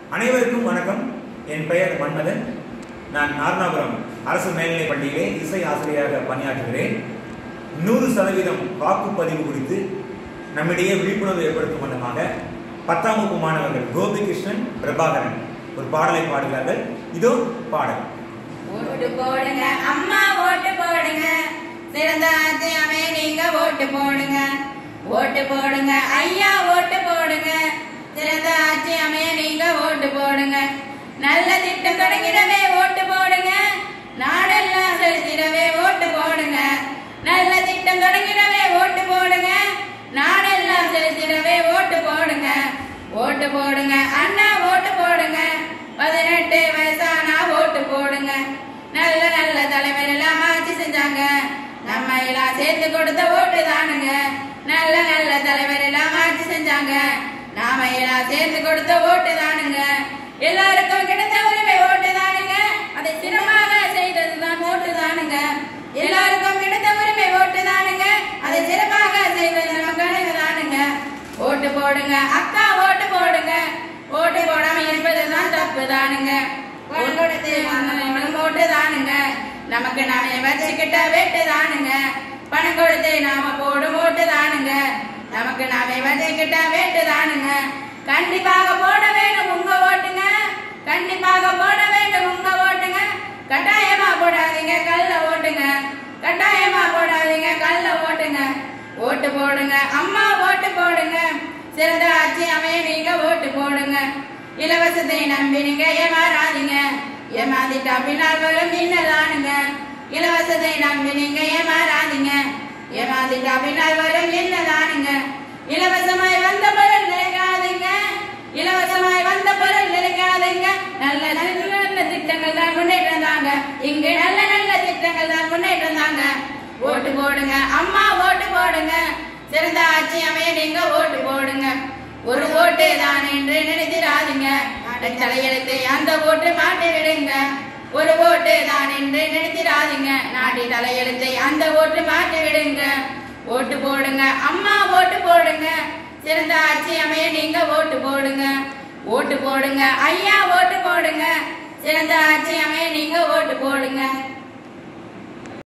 அனைவருக்கும் வணக்கம் என் பெயர் மன்மதன் நான் நார்னாபுரம் அரசு மேல்நிலைப் பள்ளியிலே இசை ஆசிரியராக பணியாற்றுகிறேன் நூறு சதவீதம் வாக்குப்பதிவு குறித்து நம்மிடையே விழிப்புணர்வு ஏற்படுத்தும் வண்ணமாக பத்தாம் வகுப்பு மாணவர்கள் கோபிகிருஷ்ணன் பிரபாகரன் ஒரு பாடலை பாடுகிறார்கள் இதோ பாடல் ஓட்டு போடுங்க அம்மா ஓட்டு போடுங்க சிறந்த ஆட்சியாமே நீங்க ஓட்டு போடுங்க ஓட்டு போடுங்க ஐயா ஓட்டு போடுங்க சிறந்த ஆட்சியாமே நீங்க ஓட்டு போடுங்க நல்ல திட்டம் தொடங்கிடவே ஓட்டு போடுங்க நாடெல்லாம் செலுத்திடவே ஓட்டு போடுங்க நல்ல திட்டம் தொடங்கிடவே ஓட்டு போடுங்க நாடெல்லாம் செலுத்திடவே ஓட்டு போடுங்க ஓட்டு போடுங்க அண்ணா ஓட்டு போடுங்க பதினெட்டு வயசானா ஓட்டு போடுங்க நல்ல நல்ல தலைவர் எல்லாம் ஆட்சி செஞ்சாங்க நம்ம எல்லாம் சேர்த்து கொடுத்த ஓட்டு தானுங்க நல்ல நல்ல தலைவர் எல்லாம் ஆட்சி செஞ்சாங்க நாம எல்லாம் சேர்த்து கொடுத்த ஓட்டு தானுங்க எல்லாருக்கும் கிடைத்த உரிமை ஓட்டு தானுங்க அதை சிறப்பாக செய்தது தான் ஓட்டு தானுங்க எல்லாருக்கும் கிடைத்த உரிமை ஓட்டு தானுங்க அதை சிறப்பாக செய்தது நமக்கு தானுங்க ஓட்டு போடுங்க அக்கா ஓட்டு போடுங்க ஓட்டு போடாம இருப்பதுதான் தப்பு தானுங்க ஓட்டு ஓட்டு தானுங்க நமக்கு நாம வச்சுக்கிட்ட வெட்டு தானுங்க பணம் கொடுத்து நாம போடும் ஓட்டு தானுங்க நமக்கு நாம வச்சுக்கிட்ட வெட்டு தானுங்க கண்டிப்பாக போட வேண்டும் உங்க ஓட்டுங்க கண்டிப்பாக போட வேண்டும் உங்க ஓட்டுங்க கட்டாயமா போடாதீங்க கல்ல ஓட்டுங்க கட்டாயமா போடாதீங்க கல்ல ஓட்டுங்க ஓட்டு போடுங்க அம்மா ஓட்டு போடுங்க சிறந்த ஆட்சி அமைய நீங்க ஓட்டு போடுங்க இலவசத்தை நம்பி நீங்க ஏமாறாதீங்க ஏமாத்திட்டா பின்னால் வரும் இன்னதானுங்க இலவசத்தை நம்பி நீங்க ஏமாறாதீங்க ஏமாத்திட்டா பின்னால் வரும் என்னதானுங்க இலவசமாய் வந்த பொருள் நினைக்காதீங்க இலவசமாய் வந்த பொருள் நினைக்காதீங்க நல்ல நல்ல நல்ல திட்டங்கள் தான் முன்னேற்றம் தாங்க இங்கு நல்ல நல்ல திட்டங்கள் தான் முன்னேற்றம் தாங்க ஓட்டு போடுங்க அம்மா ஓட்டு போடுங்க சிறந்த ஆட்சி அமைய நீங்க ஓட்டு போடுங்க ஒரு ஓட்டு தான் என்று நினைத்திராதீங்க தலையெழுத்து அந்த ஓட்டு மாட்டி விடுங்க ஒரு ஓட்டு தான் என்று நினைத்திராதீங்க நாட்டி தலையெழுத்தை அந்த ஓட்டு மாட்டி விடுங்க ஓட்டு போடுங்க அம்மா ஓட்டு போடுங்க சிறந்த ஆட்சி அமைய நீங்க ஓட்டு போடுங்க ஓட்டு போடுங்க ஐயா ஓட்டு போடுங்க சிறந்த ஆட்சி அமைய நீங்க ஓட்டு போடுங்க